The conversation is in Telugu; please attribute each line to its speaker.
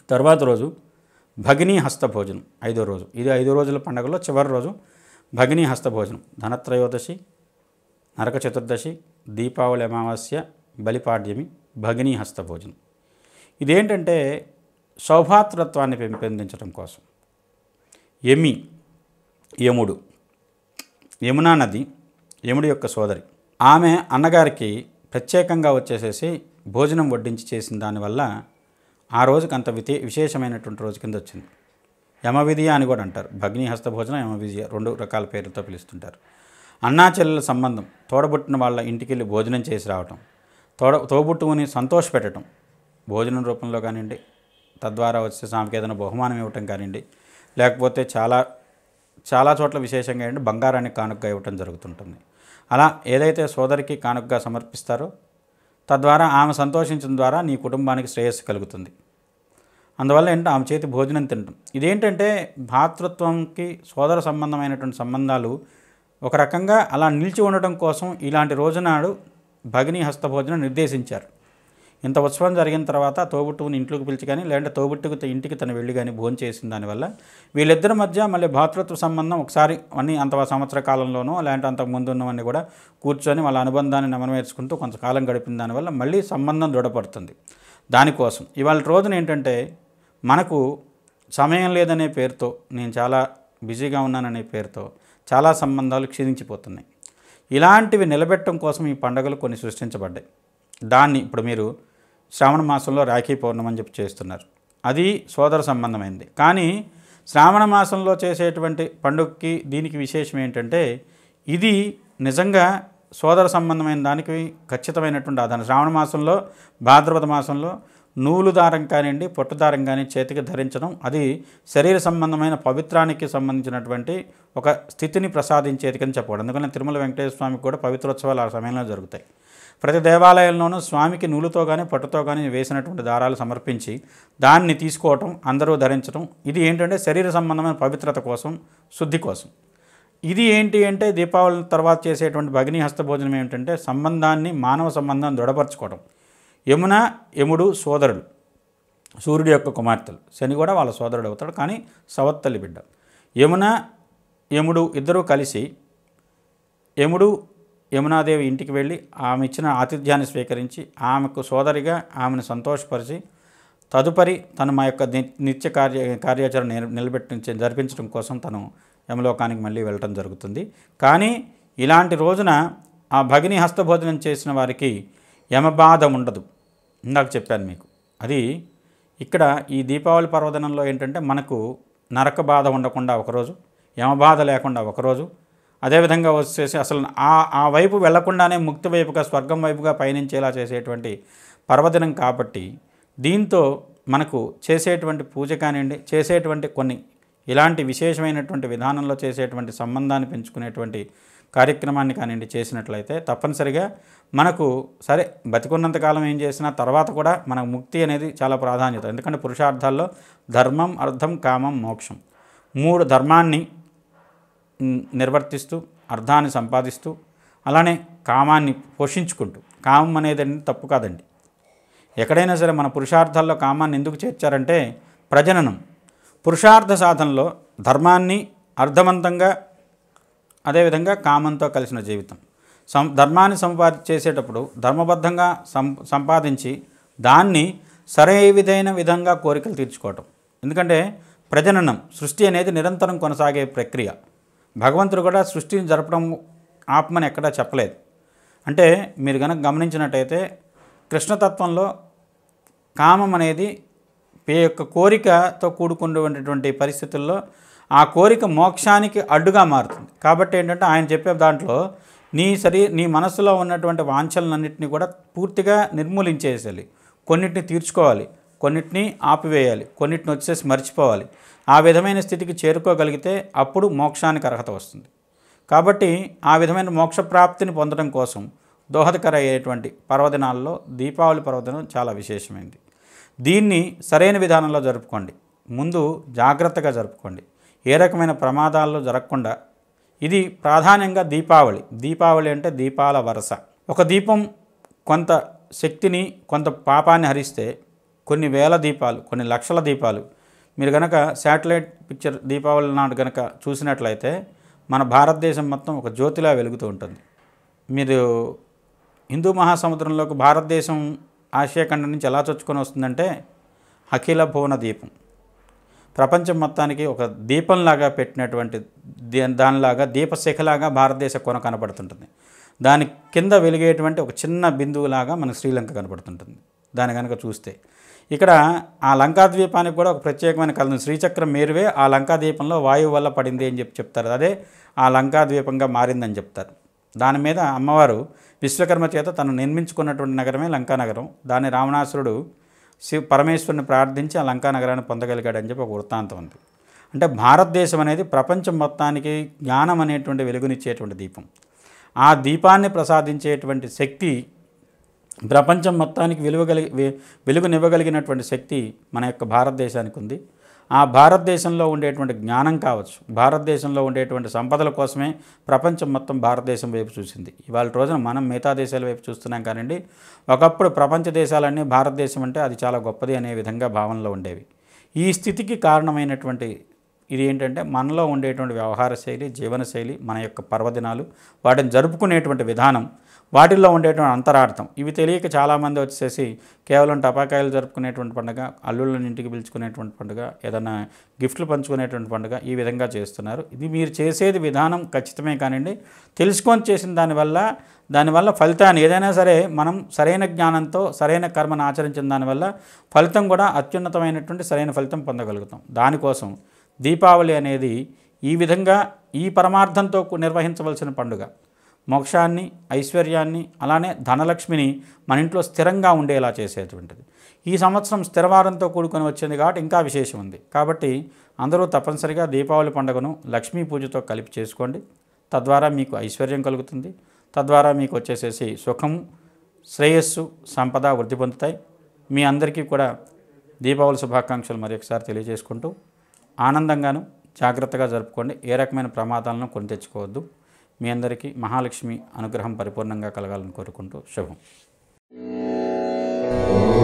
Speaker 1: తర్వాత రోజు భగినీ హస్త భోజనం ఐదో రోజు ఇది ఐదు రోజుల పండుగలో చివరి రోజు భగినీ హస్త భోజనం ధనత్రయోదశి నరక చతుర్దశి దీపావళి అమావాస్య బలిపాడ్యమి భగినీ హస్త భోజనం ఇదేంటంటే సౌభాతృత్వాన్ని పెంపొందించడం కోసం యమి యముడు యమునా నది యముడి యొక్క సోదరి ఆమె అన్నగారికి ప్రత్యేకంగా వచ్చేసేసి భోజనం వడ్డించి చేసిన దానివల్ల ఆ రోజుకి అంత వితే విశేషమైనటువంటి రోజు కింద వచ్చింది యమవిధియ అని కూడా అంటారు భగ్ని హస్త భోజనం యమవిధియ రెండు రకాల పేర్లతో పిలుస్తుంటారు అన్నా చెల్లెల సంబంధం తోడబుట్టిన వాళ్ళ ఇంటికి వెళ్ళి భోజనం చేసి రావటం తోడ తోబుట్టుకుని సంతోషపెట్టడం భోజనం రూపంలో కానివ్వండి తద్వారా వచ్చే ఆమెకి ఏదైనా బహుమానం ఇవ్వటం కానివ్వండి లేకపోతే చాలా చాలా చోట్ల విశేషంగా ఏంటి బంగారాన్ని కానుకగా ఇవ్వటం జరుగుతుంటుంది అలా ఏదైతే సోదరికి కానుకగా సమర్పిస్తారో తద్వారా ఆమె సంతోషించడం ద్వారా నీ కుటుంబానికి శ్రేయస్సు కలుగుతుంది అందువల్ల ఏంటంటే ఆమె చేతి భోజనం తినటం ఇదేంటంటే భాతృత్వంకి సోదర సంబంధమైనటువంటి సంబంధాలు ఒక రకంగా అలా నిలిచి ఉండటం కోసం ఇలాంటి రోజునాడు భగిని హస్త భోజనం నిర్దేశించారు ఇంత ఉత్సవం జరిగిన తర్వాత తోబుట్టుకుని ఇంట్లోకి పిలిచి కానీ లేదంటే తోబుట్టుకు త- ఇంటికి తను వెళ్ళి కానీ భోజనం చేసిన దానివల్ల వీళ్ళిద్దరి మధ్య మళ్ళీ భాతృత్వ సంబంధం ఒకసారి అన్ని అంత సంవత్సర కాలంలోనో లేదంటే అంతకు ముందు ఉన్నవన్నీ కూడా కూర్చొని వాళ్ళ అనుబంధాన్ని నెమవేర్చుకుంటూ కొంతకాలం గడిపిన దానివల్ల మళ్ళీ సంబంధం దృఢపడుతుంది దానికోసం ఇవాళ రోజున ఏంటంటే మనకు సమయం లేదనే పేరుతో నేను చాలా బిజీగా ఉన్నాననే పేరుతో చాలా సంబంధాలు క్షీణించిపోతున్నాయి ఇలాంటివి నిలబెట్టడం కోసం ఈ పండుగలు కొన్ని సృష్టించబడ్డాయి దాన్ని ఇప్పుడు మీరు శ్రావణ మాసంలో రాఖీ పౌర్ణమి అని చెప్పి చేస్తున్నారు అది సోదర సంబంధమైంది కానీ శ్రావణ మాసంలో చేసేటువంటి పండుగకి దీనికి విశేషం ఏంటంటే ఇది నిజంగా సోదర సంబంధమైన దానికి ఖచ్చితమైనటువంటి ఆధారం శ్రావణ మాసంలో భాద్రపద మాసంలో నూలు దారం కానివ్వండి పొట్టు దారం కానీ చేతికి ధరించడం అది శరీర సంబంధమైన పవిత్రానికి సంబంధించినటువంటి ఒక స్థితిని ప్రసాదించేది అని చెప్పకూడదు అందుకని తిరుమల వెంకటేశ్వర స్వామికి కూడా పవిత్రోత్సవాలు ఆ సమయంలో జరుగుతాయి ప్రతి దేవాలయంలోనూ స్వామికి నూలుతో కానీ పట్టుతో కానీ వేసినటువంటి దారాలు సమర్పించి దాన్ని తీసుకోవటం అందరూ ధరించడం ఇది ఏంటంటే శరీర సంబంధమైన పవిత్రత కోసం శుద్ధి కోసం ఇది ఏంటి అంటే దీపావళి తర్వాత చేసేటువంటి భగిని హస్త భోజనం ఏమిటంటే సంబంధాన్ని మానవ సంబంధాన్ని దృఢపరచుకోవడం యమున యముడు సోదరుడు సూర్యుడి యొక్క కుమార్తెలు శని కూడా వాళ్ళ సోదరుడు అవుతాడు కానీ సవత్తల్లి బిడ్డ యమున యముడు ఇద్దరూ కలిసి యముడు యమునాదేవి ఇంటికి వెళ్ళి ఆమె ఇచ్చిన ఆతిథ్యాన్ని స్వీకరించి ఆమెకు సోదరిగా ఆమెను సంతోషపరిచి తదుపరి తను మా యొక్క ని- నిత్య కార్య కార్యాచరణ నిల- నిలబెట్టించే జరిపించడం కోసం తను యమలోకానికి మళ్ళీ వెళ్ళటం జరుగుతుంది కానీ ఇలాంటి రోజున ఆ భగిని హస్తభోజనం చేసిన వారికి యమబాధ ఉండదు ఇందాక చెప్పాను మీకు అది ఇక్కడ ఈ దీపావళి పర్వదినంలో ఏంటంటే మనకు నరక బాధ ఉండకుండా ఒకరోజు యమబాధ లేకుండా ఒకరోజు అదేవిధంగా వచ్చేసి అసలు ఆ ఆ వైపు వెళ్లకుండానే ముక్తి వైపుగా స్వర్గం వైపుగా పయనించేలా చేసేటువంటి పర్వదినం కాబట్టి దీంతో మనకు చేసేటువంటి పూజ కానివ్వండి చేసేటువంటి కొన్ని ఇలాంటి విశేషమైనటువంటి విధానంలో చేసేటువంటి సంబంధాన్ని పెంచుకునేటువంటి కార్యక్రమాన్ని కానివ్వండి చేసినట్లయితే తప్పనిసరిగా మనకు సరే బతికున్నంతకాలం ఏం చేసినా తర్వాత కూడా మనకు ముక్తి అనేది చాలా ప్రాధాన్యత ఎందుకంటే పురుషార్థాల్లో ధర్మం అర్థం కామం మోక్షం మూడు ధర్మాన్ని న్- నిర్వర్తిస్తూ అర్థాన్ని సంపాదిస్తూ అలానే కామాన్ని పోషించుకుంటూ కామం అనేది అనేది తప్పు కాదండి ఎక్కడైనా సరే మన పురుషార్థాల్లో కామాన్ని ఎందుకు చేర్చారంటే ప్రజననం పురుషార్థ సాధనలో ధర్మాన్ని అర్థవంతంగా అదేవిధంగా కామంతో కలిసిన జీవితం సం ధర్మాన్ని సంపాది చేసేటప్పుడు ధర్మబద్ధంగా సం సంపాదించి దాన్ని సరైన విధంగా కోరికలు తీర్చుకోవటం ఎందుకంటే ప్రజననం సృష్టి అనేది నిరంతరం కొనసాగే ప్రక్రియ భగవంతుడు కూడా సృష్టిని జరపడం ఆపమని ఎక్కడా చెప్పలేదు అంటే మీరు కనుక గమనించినట్టయితే కృష్ణతత్వంలో కామం అనేది పే యొక్క కోరికతో కూడుకున్నటువంటి పరిస్థితుల్లో ఆ కోరిక మోక్షానికి అడ్డుగా మారుతుంది కాబట్టి ఏంటంటే ఆయన చెప్పే దాంట్లో నీ శరీ నీ మనసులో ఉన్నటువంటి వాంఛలన్నింటినీ కూడా పూర్తిగా నిర్మూలించేసేయాలి కొన్నిటిని తీర్చుకోవాలి కొన్నిటిని ఆపివేయాలి కొన్నిటిని వచ్చేసి మర్చిపోవాలి ఆ విధమైన స్థితికి చేరుకోగలిగితే అప్పుడు మోక్షానికి అర్హత వస్తుంది కాబట్టి ఆ విధమైన మోక్ష ప్రాప్తిని పొందడం కోసం దోహదకర అయ్యేటువంటి పర్వదినాల్లో దీపావళి పర్వదినం చాలా విశేషమైంది దీన్ని సరైన విధానంలో జరుపుకోండి ముందు జాగ్రత్తగా జరుపుకోండి ఏ రకమైన ప్రమాదాల్లో జరగకుండా ఇది ప్రాధాన్యంగా దీపావళి దీపావళి అంటే దీపాల వరస ఒక దీపం కొంత శక్తిని కొంత పాపాన్ని హరిస్తే కొన్ని వేల దీపాలు కొన్ని లక్షల దీపాలు మీరు కనుక శాటిలైట్ పిక్చర్ దీపావళి నాడు కనుక చూసినట్లయితే మన భారతదేశం మొత్తం ఒక జ్యోతిలా వెలుగుతూ ఉంటుంది మీరు హిందూ మహాసముద్రంలోకి భారతదేశం ఆసియా ఖండం నుంచి ఎలా చొచ్చుకొని వస్తుందంటే అఖిల భువన దీపం ప్రపంచం మొత్తానికి ఒక దీపంలాగా పెట్టినటువంటి దే- దానిలాగా దీపశిఖలాగా భారతదేశ కొన కనపడుతుంటుంది దాని కింద వెలిగేటువంటి ఒక చిన్న బిందువులాగా మనకు శ్రీలంక కనపడుతుంటుంది దాని కనుక చూస్తే ఇక్కడ ఆ లంకా ద్వీపానికి కూడా ఒక ప్రత్యేకమైన కథ ఉంది. శ్రీచక్రం మేరువే ఆ లంకా ద్వీపంలో వాయువు వల్ల పడింది అని చెప్పి చెప్తారు అదే ఆ లంకా ద్వీపంగా మారిందని చెప్తారు దాని మీద అమ్మవారు విశ్వకర్మ చేత తను నిర్మించుకున్నటువంటి నగరమే లంకా నగరం దాన్ని రావణాసురుడు శివ పరమేశ్వరుని ప్రార్థించి ఆ లంకా నగరాన్ని పొందగలిగాడని చెప్పి ఒక వృత్తాంతం ఉంది అంటే భారతదేశం అనేది ప్రపంచం మొత్తానికి జ్ఞానం అనేటువంటి వెలుగునిచ్చేటువంటి దీపం ఆ దీపాన్ని ప్రసాదించేటువంటి శక్తి ప్రపంచం మొత్తానికి వెలువగలి వె- వెలుగునివ్వగలిగినటువంటి శక్తి మన యొక్క భారతదేశానికి ఉంది ఆ భారతదేశంలో ఉండేటువంటి జ్ఞానం కావచ్చు భారతదేశంలో ఉండేటువంటి సంపదల కోసమే ప్రపంచం మొత్తం భారతదేశం వైపు చూసింది ఇవాళ రోజున మనం మిగతా దేశాల వైపు చూస్తున్నాం కానివ్వండి ఒకప్పుడు ప్రపంచ దేశాలన్నీ భారతదేశం అంటే అది చాలా గొప్పది అనే విధంగా భావనలో ఉండేవి ఈ స్థితికి కారణమైనటువంటి ఇది ఏంటంటే మనలో ఉండేటువంటి వ్యవహార శైలి జీవనశైలి మన యొక్క పర్వదినాలు వాటిని జరుపుకునేటువంటి విధానం వాటిల్లో ఉండేటువంటి అంతరార్థం ఇవి తెలియక చాలామంది వచ్చేసి కేవలం టపాకాయలు జరుపుకునేటువంటి పండుగ అల్లుళ్ళని ఇంటికి పిలుచుకునేటువంటి పండుగ ఏదైనా గిఫ్ట్లు పంచుకునేటువంటి పండుగ ఈ విధంగా చేస్తున్నారు ఇది మీరు చేసేది విధానం ఖచ్చితమే కానివ్వండి తెలుసుకొని చేసిన దానివల్ల దానివల్ల ఫలితాన్ని ఏదైనా సరే మనం సరైన జ్ఞానంతో సరైన కర్మను ఆచరించిన దానివల్ల ఫలితం కూడా అత్యున్నతమైనటువంటి సరైన ఫలితం పొందగలుగుతాం దానికోసం దీపావళి అనేది ఈ విధంగా ఈ పరమార్థంతో కు- నిర్వహించవలసిన పండుగ మోక్షాన్ని ఐశ్వర్యాన్ని అలానే ధనలక్ష్మిని మన ఇంట్లో స్థిరంగా ఉండేలా చేసేటువంటిది ఈ సంవత్సరం స్థిరవారంతో కూడుకొని వచ్చింది కాబట్టి ఇంకా విశేషం ఉంది కాబట్టి అందరూ తప్పనిసరిగా దీపావళి పండుగను లక్ష్మీ పూజతో కలిపి చేసుకోండి తద్వారా మీకు ఐశ్వర్యం కలుగుతుంది తద్వారా మీకు వచ్చేసేసి సుఖము శ్రేయస్సు సంపద వృద్ధి పొందుతాయి మీ అందరికీ కూడా దీపావళి శుభాకాంక్షలు మరి ఒకసారి తెలియజేసుకుంటూ ఆనందంగాను జాగ్రత్తగా జరుపుకోండి ఏ రకమైన ప్రమాదాలను కొని తెచ్చుకోవద్దు మీ అందరికీ మహాలక్ష్మి అనుగ్రహం పరిపూర్ణంగా కలగాలని కోరుకుంటూ శుభం